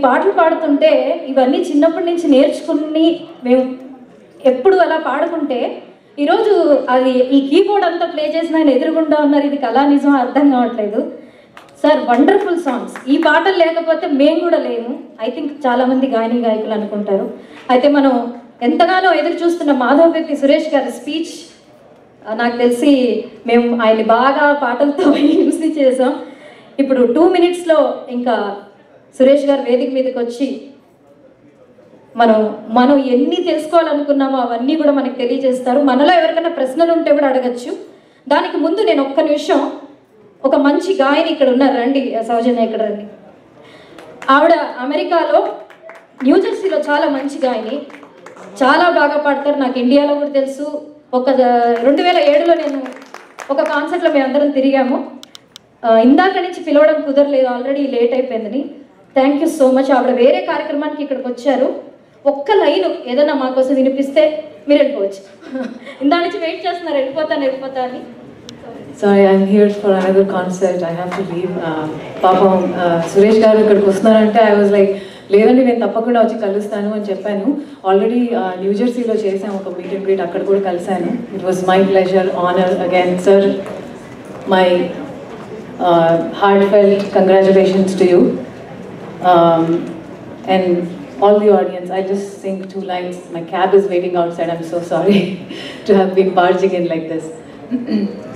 పాటలు పాడుతుంటే ఇవన్నీ చిన్నప్పటి నుంచి నేర్చుకుని మేము ఎప్పుడు అలా పాడుకుంటే ఈరోజు అది ఈ కీబోర్డ్ అంతా ప్లే చేసిన ఆయన ఎదురుగుండా ఉన్నారు ఇది కళా నిజం అర్థం కావట్లేదు సార్ వండర్ఫుల్ సాంగ్స్ ఈ పాటలు లేకపోతే మేము కూడా లేము ఐ థింక్ చాలామంది గాయని గాయకులు అనుకుంటారు అయితే మనం ఎంతగానో ఎదురు చూస్తున్న మాధవపెత్తి సురేష్ గారి స్పీచ్ నాకు తెలిసి మేము ఆయన్ని బాగా పాటలతో హింసి చేసాం ఇప్పుడు టూ మినిట్స్లో ఇంకా సురేష్ గారు వేదిక మీదకి వచ్చి మనం మనం ఎన్ని తెలుసుకోవాలనుకున్నామో అవన్నీ కూడా మనకు తెలియజేస్తారు మనలో ఎవరికైనా ప్రశ్నలు ఉంటే కూడా అడగచ్చు దానికి ముందు నేను ఒక్క నిమిషం ఒక మంచి గాయని ఇక్కడ ఉన్నారు రండి సౌజన్య ఇక్కడ రండి ఆవిడ అమెరికాలో న్యూజెర్సీలో చాలా మంచి గాయని చాలా బాగా పాడతారు నాకు ఇండియాలో కూడా తెలుసు ఒక రెండు వేల ఏడులో నేను ఒక కాన్సర్ట్లో మేమందరం తిరిగాము ఆ, ఇందాక నుంచి పిలవడం కుదరలేదు ఆల్రెడీ లేట్ అయిపోయిందని థ్యాంక్ యూ సో మచ్ ఆవిడ వేరే కార్యక్రమానికి ఇక్కడికి వచ్చారు ఒక్క లైన్ ఏదైనా మా కోసం వినిపిస్తే మీరు వెళ్ళిపోవచ్చు ఇందా నుంచి వెయిట్ చేస్తున్నారు వెళ్ళిపోతాను వెళ్ళిపోతా అని Sorry, I'm here for another concert. I have to leave. Uh, పాపం uh, సురేష్ గారు ఇక్కడికి వస్తున్నారంటే ఐ వాజ్ లైక్ లేదండి నేను తప్పకుండా వచ్చి కలుస్తాను అని చెప్పాను ఆల్రెడీ న్యూజెర్సీలో చేసాము ఒక మీట్ అండ్ గ్రీట్ అక్కడ కూడా కలిశాను it was my pleasure honour again sir my heartfelt congratulations to you and all the audience, I just sing two lines. My cab is waiting outside. I'm so sorry to have been barging in like this.